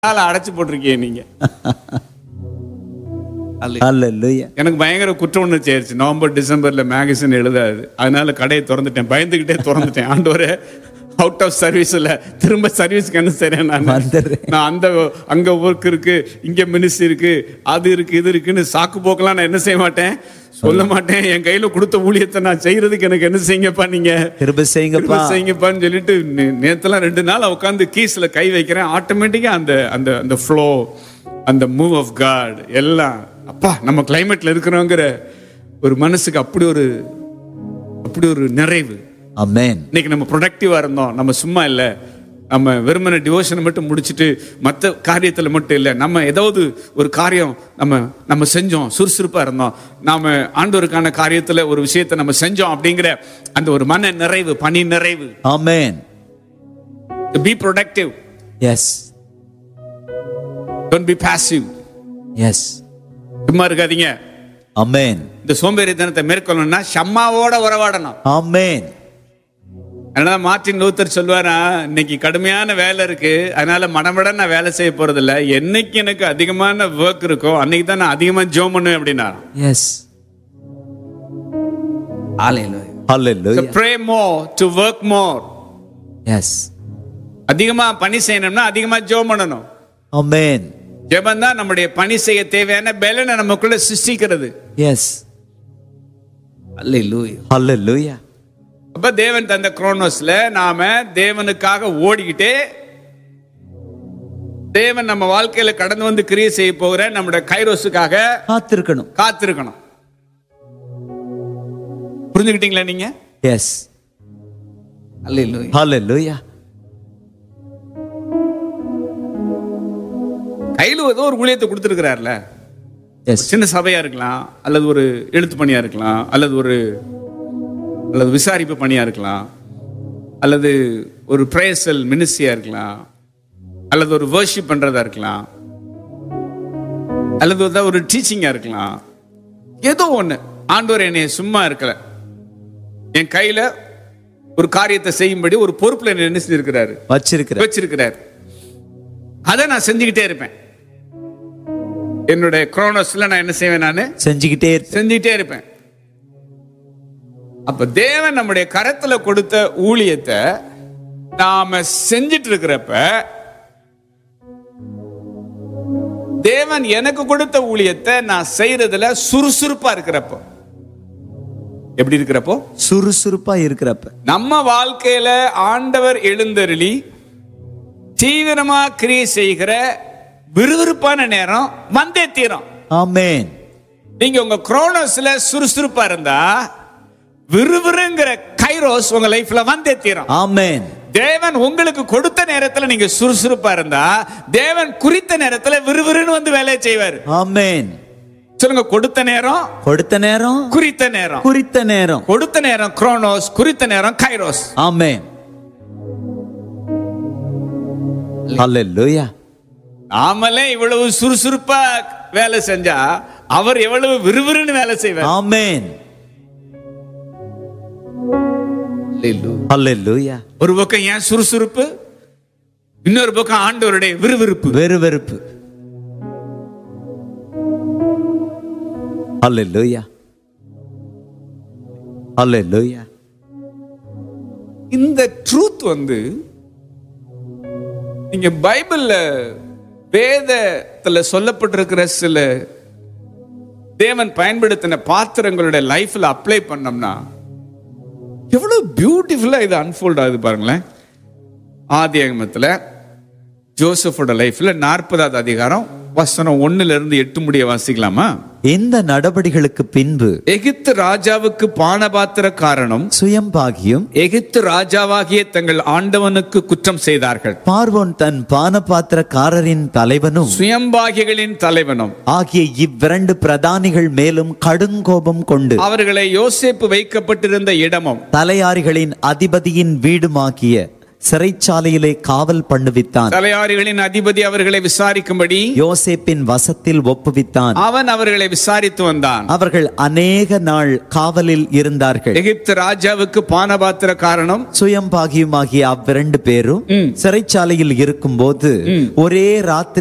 காலை அடைச்சு போட்டிருக்கீங்க நீங்க அல்ல. ஹalleluya எனக்கு பயங்கர குற்ற உணர்ச்சி ஆயிடுச்சு நவம்பர் டிசம்பர்ல மேகசின் எழுதாது அதனால கடையை திறந்துட்டேன் பயந்துகிட்டே திறந்துட்டேன் ஆண்டவரே அவுட் ஆஃப் சர்வீஸ்ல திரும்ப சர்வீஸ்க்கு என்ன செய்றேன் நான் வந்துடுறேன். நான் அந்த அங்க ஒர்க் இருக்கு இங்க மினிஸ்ட்ரி இருக்கு அது இருக்கு இது இருக்குன்னு சாக்கு போக்கெல்லாம் நான் என்ன செய்ய மாட்டேன் சொல்ல மாட்டேன் என் கையில கொடுத்த ஊழியத்தை நான் செய்யறதுக்கு எனக்கு என்ன செய்யுங்கப்பா நீங்க கிருபை செய்யுங்கப்பா திரும்ப செய்யுங்கப்பான்னு சொல்லிட்டு நே- நேத்தெல்லாம் ரெண்டு நாள் உட்காந்து கீஸ்ல கை வைக்கிறேன் ஆட்டோமேட்டிக்கா அந்த அந்த அந்த ஃப்ளோ அந்த மூவ் ஆஃப் காட் எல்லாம் அப்பா நம்ம கிளைமேட்ல இருக்கிறோங்கிற ஒரு மனசுக்கு அப்படி ஒரு அப்படி ஒரு நிறைவு ஆமென் இன்னைக்கு நம்ம ப்ரொடக்டிவா இருந்தோம் நம்ம சும்மா இல்ல நம்ம வெறுமனை டிவோஷனை மட்டும் முடிச்சிட்டு மற்ற காரியத்துல மட்டும் இல்லை நம்ம ஏதாவது ஒரு காரியம் நம்ம நம்ம செஞ்சோம் சுறுசுறுப்பா இருந்தோம் நாம ஆண்டவருக்கான காரியத்துல ஒரு விஷயத்தை நம்ம செஞ்சோம் அப்படிங்கிற அந்த ஒரு மன நிறைவு பணி நிறைவு amen be productive yes don't be passive yes சும்மா இருக்காதீங்க ஆமென் இந்த சோம்பேறித்தனத்தை மேற்கொள்ளணும்னா ஷம்மாவோட உறவாடணும் ஆமென் அதனால மார்ட்டின் லூத்தர் சொல்லுவாரா இன்னைக்கு கடுமையான வேலை இருக்கு அதனால மடமட நான் வேலை செய்ய போறது இல்ல என்னைக்கு எனக்கு அதிகமான ஒர்க் இருக்கோ அன்னைக்கு தான் நான் அதிகமா ஜோம் பண்ணுவேன் அப்படின்னா எஸ் ஹalleluya pray more to work more yes அதிகமா பணி செய்யணும்னா அதிகமா ஜோம் பண்ணணும் ஆமென் ஜெபம் தான் நம்முடைய பணி செய்ய தேவையான பலனை நமக்குள்ள சிருஷ்டிக்கிறது எஸ் ஹalleluya அப்ப தேவன் தந்த குரோனோஸ்ல நாம தேவனுக்காக ஓடிக்கிட்டே தேவன் நம்ம வாழ்க்கையில கடந்து வந்து கிரியை செய்ய போகிற நம்முடைய கைரோஸுக்காக காத்திருக்கணும் காத்திருக்கணும் புரிஞ்சுக்கிட்டீங்களா நீங்க எஸ் ஹalleluya கையில ஏதோ ஒரு ஊழியத்தை கொடுத்துருக்கிறார்ல எஸ் சின்ன சபையா இருக்கலாம் அல்லது ஒரு எழுத்து பணியா இருக்கலாம் அல்லது ஒரு அல்லது விசாரிப்பு பணியா இருக்கலாம் அல்லது ஒரு பிரேசல் மினிஸ்ட்ரியா இருக்கலாம் அல்லது ஒரு வர்ஷிப் பண்றதா இருக்கலாம் அல்லது ஏதாவது ஒரு டீச்சிங்கா இருக்கலாம் ஏதோ ஒண்ணு ஆண்டவர் என்னை சும்மா இருக்கல என் கையில ஒரு காரியத்தை செய்யும்படி ஒரு பொறுப்புல என்னை என்ன செஞ்சிருக்கிறாரு வச்சிருக்கிற வச்சிருக்கிறார் அதை நான் செஞ்சுக்கிட்டே இருப்பேன் என்னுடைய குரோனோஸ்ல நான் என்ன செய்வேன் நான் செஞ்சுக்கிட்டே இருப்பேன் செஞ்சுக்கிட்டே இருப்பேன் அப்ப தேவன் நம்முடைய கரத்துல கொடுத்த ஊழியத்தை நாம செஞ்சிட்டு இருக்கிறப்ப தேவன் எனக்கு கொடுத்த ஊழியத்தை நான் செய்யறதுல சுறுசுறுப்பா இருக்கிறப்போ எப்படி இருக்கிறப்போ சுறுசுறுப்பா இருக்கிறப்ப நம்ம வாழ்க்கையில ஆண்டவர் எழுந்தருளி தீவிரமா கிரியை செய்கிற விறுவிறுப்பான நேரம் வந்தே தீரும் ஆமென் நீங்க உங்க குரோனோஸ்ல சுறுசுறுப்பா இருந்தா விறுவிறுங்கிற கைரோஸ் உங்க லைஃப்ல வந்தே தீரும் ஆமென் தேவன் உங்களுக்கு கொடுத்த நேரத்துல நீங்க சுறுசுறுப்பா இருந்தா தேவன் குறித்த நேரத்துல விறுவிறுன்னு வந்து வேலையை செய்வார் ஆமென் சொல்லுங்க கொடுத்த நேரம் கொடுத்த நேரம் குறித்த நேரம் குறித்த நேரம் கொடுத்த நேரம் குரோனோஸ் குறித்த நேரம் கைரோஸ் ஆமென் ஹalleluya நாமளே இவ்வளவு சுறுசுறுப்பா வேலை செஞ்சா அவர் எவ்வளவு விறுவிறுன்னு வேலை செய்வார் ஆமென் ஹalleluya ஒரு பக்கம் ஏன் சுறுசுறுப்பு இன்னொரு பக்கம் ஆண்டவருடைய விறுவிறுப்பு வெறுவெறுப்பு ஹalleluya ஹalleluya இந்த ட்ரூத் வந்து நீங்க பைபிள்ல வேதத்துல சொல்லப்பட்டிருக்கிற சில தேவன் பயன்படுத்தின பாத்திரங்களுடைய லைஃப்ல அப்ளை பண்ணோம்னா எவ்வளவு பியூட்டிஃபுல்லா இது அன்ஃபோல்ட் ஆகுது பாருங்களேன் ஆதி அகமத்துல ஜோசஃபோட லைஃப்ல நாற்பதாவது அதிகாரம் வசனம் ஒண்ணுல இருந்து எட்டு முடிய வாசிக்கலாமா இந்த நடபடிகளுக்கு பின்பு எகிப்து ராஜாவுக்கு பானபாத்திர காரணம் சுயம்பாகியும் எகிப்து ராஜாவாகிய தங்கள் ஆண்டவனுக்கு குற்றம் செய்தார்கள் பார்வோன் தன் பானபாத்திரக்காரரின் தலைவனும் சுயம்பாகிகளின் தலைவனும் ஆகிய இவ்விரண்டு பிரதானிகள் மேலும் கடுங்கோபம் கொண்டு அவர்களை யோசேப்பு வைக்கப்பட்டிருந்த இடமும் தலையாரிகளின் அதிபதியின் வீடுமாகிய சிறைச்சாலையிலே காவல் பண்ணுவித்தான் தலையாரிகளின் அதிபதி அவர்களை விசாரிக்கும்படி யோசேப்பின் வசத்தில் ஒப்புவித்தான் அவன் அவர்களை விசாரித்து வந்தான் அவர்கள் அநேக நாள் காவலில் இருந்தார்கள் எகிப்து ராஜாவுக்கு பானபாத்திர காரணம் சுயம்பாகியுமாகிய அவ்விரண்டு பேரும் சிறைச்சாலையில் இருக்கும்போது ஒரே ராத்திரி